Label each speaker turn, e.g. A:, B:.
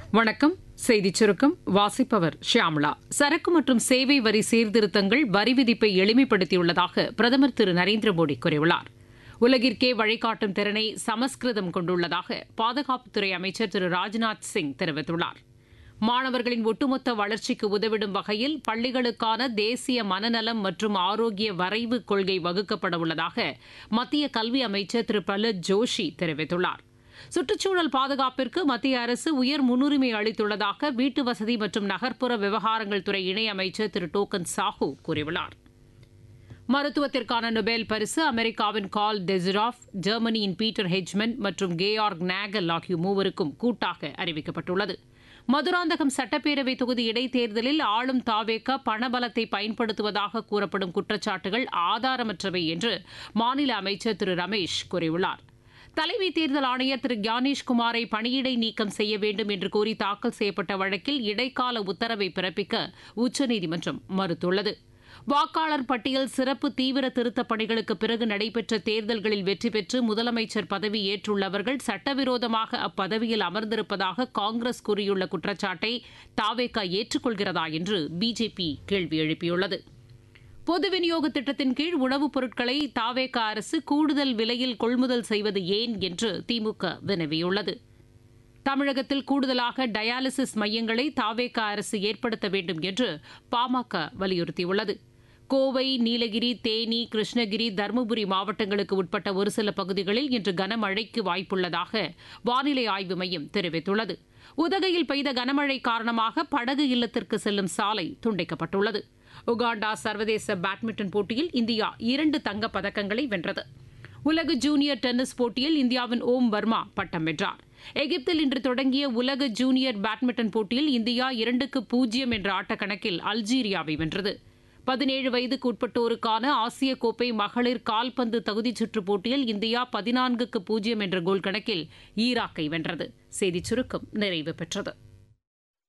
A: வணக்கம் செய்திச் சுருக்கம் வாசிப்பவர் ஷியாம்லா சரக்கு மற்றும் சேவை வரி சீர்திருத்தங்கள் வரி விதிப்பை எளிமைப்படுத்தியுள்ளதாக பிரதமர் திரு நரேந்திர மோடி கூறியுள்ளார் உலகிற்கே வழிகாட்டும் திறனை சமஸ்கிருதம் கொண்டுள்ளதாக பாதுகாப்புத்துறை அமைச்சர் திரு ராஜ்நாத் சிங் தெரிவித்துள்ளார் மாணவர்களின் ஒட்டுமொத்த வளர்ச்சிக்கு உதவிடும் வகையில் பள்ளிகளுக்கான தேசிய மனநலம் மற்றும் ஆரோக்கிய வரைவு கொள்கை வகுக்கப்பட உள்ளதாக மத்திய கல்வி அமைச்சர் திரு பிரலத் ஜோஷி தெரிவித்துள்ளார் சுற்றுச்சூழல் பாதுகாப்பிற்கு மத்திய அரசு உயர் முன்னுரிமை அளித்துள்ளதாக வீட்டு வசதி மற்றும் நகர்ப்புற விவகாரங்கள் துறை இணையமைச்சர் திரு டோக்கன் சாஹூ கூறியுள்ளார் மருத்துவத்திற்கான நொபேல் பரிசு அமெரிக்காவின் கால் டெசிராஃப் ஜெர்மனியின் பீட்டர் ஹெஜ்மன் மற்றும் கேயார்க் நாகல் ஆகிய மூவருக்கும் கூட்டாக அறிவிக்கப்பட்டுள்ளது மதுராந்தகம் சட்டப்பேரவை தொகுதி இடைத்தேர்தலில் ஆளும் தாவேக்க பணபலத்தை பயன்படுத்துவதாக கூறப்படும் குற்றச்சாட்டுகள் ஆதாரமற்றவை என்று மாநில அமைச்சர் திரு ரமேஷ் கூறியுள்ளார் தலைமை தேர்தல் ஆணையர் திரு ஞானேஷ்குமாரை பணியிடை நீக்கம் செய்ய வேண்டும் என்று கோரி தாக்கல் செய்யப்பட்ட வழக்கில் இடைக்கால உத்தரவை பிறப்பிக்க உச்சநீதிமன்றம் மறுத்துள்ளது வாக்காளர் பட்டியல் சிறப்பு தீவிர திருத்தப் பணிகளுக்கு பிறகு நடைபெற்ற தேர்தல்களில் வெற்றி பெற்று முதலமைச்சர் பதவி ஏற்றுள்ளவர்கள் சட்டவிரோதமாக அப்பதவியில் அமர்ந்திருப்பதாக காங்கிரஸ் கூறியுள்ள குற்றச்சாட்டை தாவேகா ஏற்றுக்கொள்கிறதா என்று பிஜேபி கேள்வி எழுப்பியுள்ளது பொது விநியோக திட்டத்தின் கீழ் உணவுப் பொருட்களை தாவேக அரசு கூடுதல் விலையில் கொள்முதல் செய்வது ஏன் என்று திமுக வினவியுள்ளது தமிழகத்தில் கூடுதலாக டயாலிசிஸ் மையங்களை தாவேக அரசு ஏற்படுத்த வேண்டும் என்று பாமக வலியுறுத்தியுள்ளது கோவை நீலகிரி தேனி கிருஷ்ணகிரி தருமபுரி மாவட்டங்களுக்கு உட்பட்ட ஒரு சில பகுதிகளில் இன்று கனமழைக்கு வாய்ப்புள்ளதாக வானிலை ஆய்வு மையம் தெரிவித்துள்ளது உதகையில் பெய்த கனமழை காரணமாக படகு இல்லத்திற்கு செல்லும் சாலை துண்டிக்கப்பட்டுள்ளது உகாண்டா சர்வதேச பேட்மிண்டன் போட்டியில் இந்தியா இரண்டு தங்கப் பதக்கங்களை வென்றது உலக ஜூனியர் டென்னிஸ் போட்டியில் இந்தியாவின் ஓம் வர்மா பட்டம் வென்றார் எகிப்தில் இன்று தொடங்கிய உலக ஜூனியர் பேட்மிண்டன் போட்டியில் இந்தியா இரண்டுக்கு பூஜ்ஜியம் என்ற ஆட்டக்கணக்கில் அல்ஜீரியாவை வென்றது பதினேழு வயதுக்கு உட்பட்டோருக்கான ஆசிய கோப்பை மகளிர் கால்பந்து தகுதிச் சுற்றுப் போட்டியில் இந்தியா பதினான்குக்கு பூஜ்ஜியம் என்ற கோல் கணக்கில் ஈராக்கை வென்றது செய்திச் சுருக்கம் நிறைவு பெற்றது